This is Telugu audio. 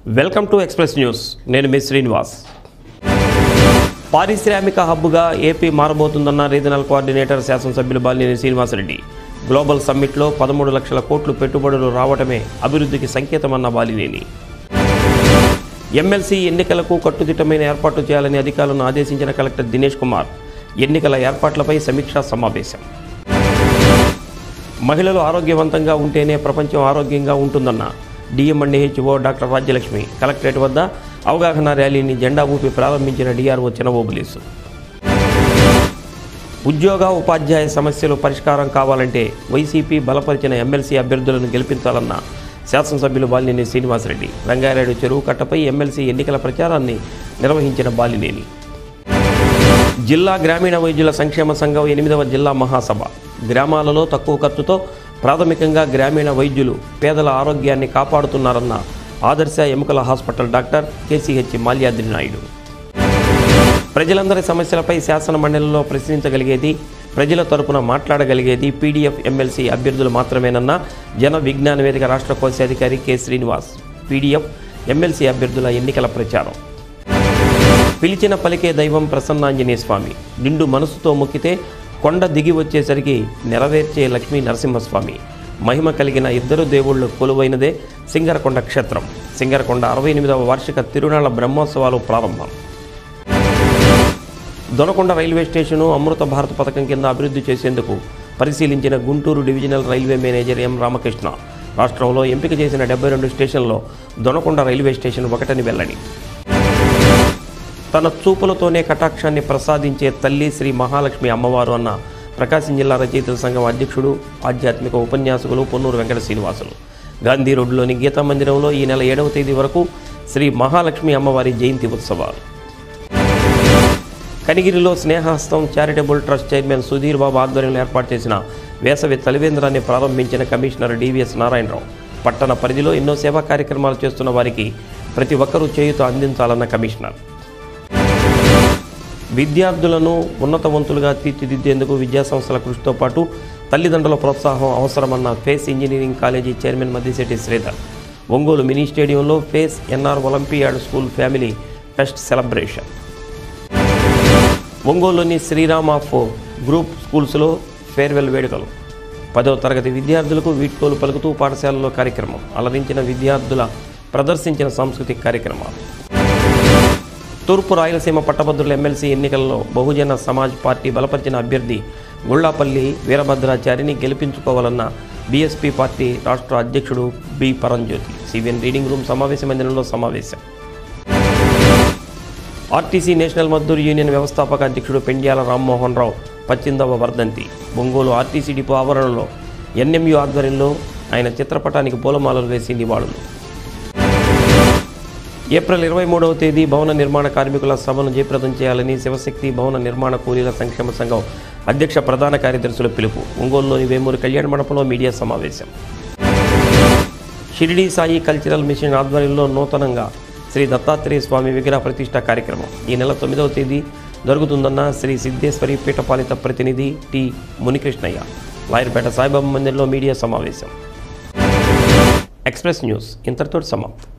వెల్కమ్ టు ఎక్స్ప్రెస్ న్యూస్ నేను మీ శ్రీనివాస్ పారిశ్రామిక హబ్గా ఏపీ మారబోతుందన్న రీజనల్ కోఆర్డినేటర్ శాసనసభ్యులు బాలినేని శ్రీనివాసరెడ్డి గ్లోబల్ సమ్మిట్లో పదమూడు లక్షల కోట్లు పెట్టుబడులు రావటమే అభివృద్ధికి సంకేతమన్న బాలినేని ఎమ్మెల్సీ ఎన్నికలకు కట్టుదిట్టమైన ఏర్పాట్లు చేయాలని అధికారులను ఆదేశించిన కలెక్టర్ దినేష్ కుమార్ ఎన్నికల ఏర్పాట్లపై సమీక్షా సమావేశం మహిళలు ఆరోగ్యవంతంగా ఉంటేనే ప్రపంచం ఆరోగ్యంగా ఉంటుందన్న డిఎంఎండ్హెచ్ఓ డాక్టర్ రాజ్యలక్ష్మి కలెక్టరేట్ వద్ద అవగాహన ర్యాలీని జెండా ఊపి ప్రారంభించిన డిఆర్ఓ చినబోబులీసు ఉద్యోగ ఉపాధ్యాయ సమస్యలు పరిష్కారం కావాలంటే వైసీపీ బలపరిచిన ఎమ్మెల్సీ అభ్యర్థులను గెలిపించాలన్న శాసనసభ్యులు బాలినేని శ్రీనివాసరెడ్డి రంగారెడ్డి చెరువు కట్టపై ఎమ్మెల్సీ ఎన్నికల ప్రచారాన్ని నిర్వహించిన బాలినేని జిల్లా గ్రామీణ వైద్యుల సంక్షేమ సంఘం ఎనిమిదవ జిల్లా మహాసభ గ్రామాలలో తక్కువ ఖర్చుతో ప్రాథమికంగా గ్రామీణ వైద్యులు పేదల ఆరోగ్యాన్ని కాపాడుతున్నారన్న ఆదర్శ ఎముకల hospital doctor K C H Malyadri Naidu ప్రజలందరి సమస్యలపై శాసన మండలిలో ప్రశ్నించగలిగేది ప్రజల తరపున మాట్లాడగలిగేది పీడీఎఫ్ ఎమ్మెల్సీ అభ్యర్థులు మాత్రమేనన్న జన విజ్ఞాన వేదిక రాష్ట్ర కోశాధికారి కె శ్రీనివాస్ పీడీఎఫ్ ఎమ్మెల్సీ అభ్యర్థుల ఎన్నికల ప్రచారం పిలిచిన పలికే దైవం ప్రసన్నాంజనేయ స్వామి నిండు మనసుతో మొక్కితే కొండ దిగి వచ్చేసరికి నెరవేర్చే లక్ష్మీ నరసింహస్వామి మహిమ కలిగిన ఇద్దరు దేవుళ్ళు కొలువైనదే సింగరకొండ క్షేత్రం సింగరకొండ అరవై ఎనిమిదవ వార్షిక తిరునాళ్ల బ్రహ్మోత్సవాలు ప్రారంభం దొనకొండ రైల్వే స్టేషను అమృత భారత్ పథకం కింద అభివృద్ధి చేసేందుకు పరిశీలించిన Guntur divisional railway manager M Ramakrishna రాష్ట్రంలో ఎంపిక చేసిన డెబ్బై రెండు స్టేషన్లో దొనకొండ రైల్వే స్టేషన్ ఒకటని వెల్లడి తన చూపులతోనే కటాక్షాన్ని ప్రసాదించే తల్లి శ్రీ మహాలక్ష్మి అమ్మవారు అన్న ప్రకాశం జిల్లా రచయితల సంఘం అధ్యక్షుడు ఆధ్యాత్మిక ఉపన్యాసకులు పొన్నూరు వెంకట శ్రీనివాసులు గాంధీ రోడ్డులోని గీతా మందిరంలో ఈ నెల ఏడవ తేదీ వరకు శ్రీ మహాలక్ష్మి అమ్మవారి జయంతి ఉత్సవాలు కనిగిరిలో Snehahastam charitable trust chairman Sudheer Babu ఆధ్వర్యంలో ఏర్పాటు చేసిన వేసవి తలివేంద్రాన్ని ప్రారంభించిన కమిషనర్ డివిఎస్ నారాయణరావు పట్టణ పరిధిలో ఎన్నో సేవా కార్యక్రమాలు చేస్తున్న వారికి ప్రతి ఒక్కరూ చేయుత అందించాలన్న కమిషనర్ విద్యార్థులను ఉన్నతవంతులుగా తీర్చిదిద్దేందుకు విద్యాసంస్థల కృషితో పాటు తల్లిదండ్రుల ప్రోత్సాహం అవసరమన్న PACE engineering college chairman Maddisetty Sridhar Ongole mini స్టేడియంలో PACE NR Olympiad school family fest celebration ఒంగోలులోని శ్రీరామ్ ఆఫ్ గ్రూప్ స్కూల్స్లో ఫేర్వెల్ వేడుకలు పదవ తరగతి విద్యార్థులకు వీడ్కోలు పలుకుతూ పాఠశాలలో కార్యక్రమం అలరించిన విద్యార్థుల ప్రదర్శించిన సాంస్కృతిక కార్యక్రమాలు తూర్పు రాయలసీమ పట్టభద్రుల ఎమ్మెల్సీ ఎన్నికల్లో బహుజన సమాజ్ పార్టీ బలపరిచిన అభ్యర్థి గుళ్లాపల్లి వీరభద్రాచారిని గెలిపించుకోవాలన్న బీఎస్పీ పార్టీ రాష్ట్ర అధ్యక్షుడు B Paranjyothi CVN reading room సమావేశ మందిరంలో సమావేశం ఆర్టీసీ నేషనల్ మజ్దూర్ యూనియన్ వ్యవస్థాపక అధ్యక్షుడు పెండ్యాల రామ్మోహన్ రావు పచ్చిందవ వర్ధంతి ఒంగోలు ఆర్టీసీ డిపో ఆవరణలో ఎన్ఎంయు ఆధ్వర్యంలో ఆయన చిత్రపటానికి పూలమాలలు వేసి నివాళులు ఏప్రిల్ ఇరవై మూడవ తేదీ భవన నిర్మాణ కార్మికుల సభను జయప్రదం చేయాలని శివశక్తి భవన నిర్మాణ కూలీల సంక్షేమ సంఘం అధ్యక్ష ప్రధాన కార్యదర్శుల పిలుపు ఒంగోలులోని వేమూరు కళ్యాణ మండపంలో మీడియా సమావేశం షిరిడీ సాయి కల్చరల్ మిషన్ ఆధ్వర్యంలో నూతనంగా శ్రీ దత్తాత్రేయ స్వామి విగ్రహ ప్రతిష్ట కార్యక్రమం ఈ నెల తొమ్మిదవ తేదీ జరుగుతుందన్న శ్రీ సిద్ధేశ్వరి పీఠపాలిత ప్రతినిధి టి మునికృష్ణయ్య లాయర్పేట సాయిబాబా మందిర్లో మీడియా సమావేశం ఎక్స్ప్రెస్ న్యూస్ ఇంతటితో సమాప్తం